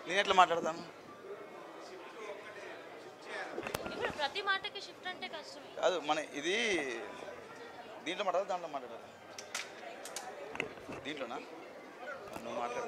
నేను ఎట్లా మాట్లాడతాను ఇప్పుడు ప్రతి మాటకి షిఫ్ట్ అంటే కష్టమే కాదు మన ఇది దీంట్లో మాట్లాడదు దాంట్లో మాట్లాడాలి దీంట్లోనా నువ్వు మాట్లాడు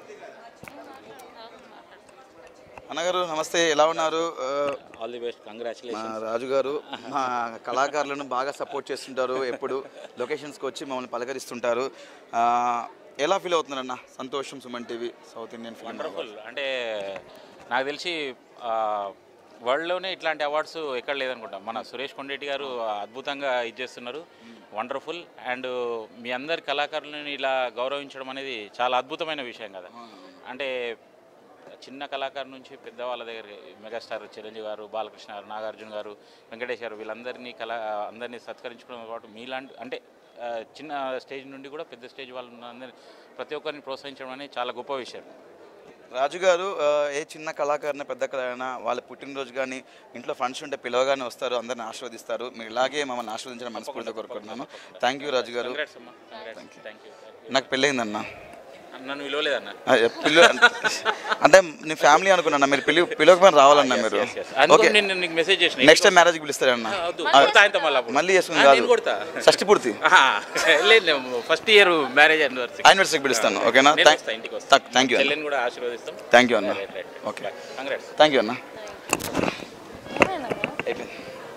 అన్నగారు నమస్తే ఎలా ఉన్నారు ఆ, ఆల్ ది బెస్ట్ మా కంగ్రాచులేషన్ రాజు గారు మా కళాకారులను బాగా సపోర్ట్ చేస్తుంటారు ఎప్పుడు లొకేషన్స్కి వచ్చి మమ్మల్ని పలకరిస్తుంటారు ఆ, ఎలా ఫీల్ అవుతున్నారన్న సంతోషం Suman TV South Indian film wonderful అంటే నాకు తెలిసి వరల్డ్లోనే ఇట్లాంటి అవార్డ్స్ ఎక్కడ లేదనుకుంటా మన సురేష్ కొండేటి గారు అద్భుతంగా ఇచ్చేస్తున్నారు వండర్ఫుల్ అండ్ మీ అందరి కళాకారులను ఇలా గౌరవించడం అనేది చాలా అద్భుతమైన విషయం కదా అంటే చిన్న కళాకారు నుంచి పెద్దవాళ్ళ దగ్గర మెగాస్టార్ చిరంజీవి గారు బాలకృష్ణ గారు నాగార్జున గారు వెంకటేష్ గారు వీళ్ళందరినీ కళా అందరినీ సత్కరించుకోవడం పాటు మీలాంటి అంటే ఆ, చిన్న స్టేజ్ నుండి కూడా పెద్ద స్టేజ్ వాళ్ళు అందరినీ ప్రతి ఒక్కరిని ప్రోత్సహించడం అనేది చాలా గొప్ప విషయం రాజు గారు ఆ, ఏ చిన్న కళాకారుని పెద్ద కళైనా వాళ్ళ పుట్టినరోజు కానీ ఇంట్లో ఫంక్షన్ ఉంటే పిలవగానే వస్తారు అందరిని ఆశీర్వదిస్తారు మీరు ఇలాగే మమ్మల్ని ఆశీర్వదించడం మనస్ఫూర్తిగా కోరుకుంటున్నాను థ్యాంక్ యూ రాజు గారు కంగ్రాట్స్ అమ్మా కంగ్రాట్స్ థ్యాంక్ యూ నాకు పెళ్ళయిందన్న నన్ను విలువలేదన్న ఆ, పిల్ల అంటే నీ ఫ్యామిలీ అనుకున్నా మీరు పిలి పిలవకపోయినా రావాలన్నా మీరు అందుకని ఓకే నేను నీకు మెసేజ్ చేసిన నెక్స్ట్ టైం మ్యారేజ్కి పిలుస్తారన్న వద్దు, కొడతా ఆయనతో మళ్ళీ అప్పుడు. మళ్ళీ చేసుకుని ఆ, కాదు నేను కొడతా షష్టి పూర్తి ఆహా, లేదు ఫస్ట్ ఇయర్ మ్యారేజ్ అనివర్సరీ యానివర్సరీకి పిలుస్తాను ఓకేనా నేను వస్తా ఇంటికి వస్తా థ్యాంక్ యూ అన్న చెల్లెని కూడా ఆశీర్వదిస్తాం థ్యాంక్ యూ అన్న right right okay congrats thank you అన్న ఏమైందమ్మా? అయిపోయింది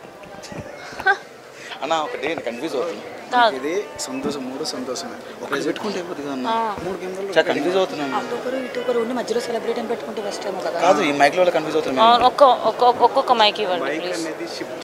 అన్న ఒకటి కన్ఫ్యూజ్ అవుతుంది కాదు ఇది సంతోషం మూడు సంతోషమే ఒకటి పెట్టుకుంటే అయిపోతుంది కదా అన్న మూడు గేమ్లలో చాలా కన్ఫ్యూజ్ అవుతున్నాను అక్టోబర్ ఇటోబర్ ఉండి మధ్యలో సెలబ్రేట్ అని పెట్టుకుంటే ఫస్ట్ ఏమో కదా కాదు ఈ మైక్లో కన్ఫ్యూజ్ అవుతున్నాను అవును, ఒక్క ఒక్క ఒక్కొక్క మైక్ ఇవ్వండి బైక్ ప్లీజ్ అనేది షిఫ్ట్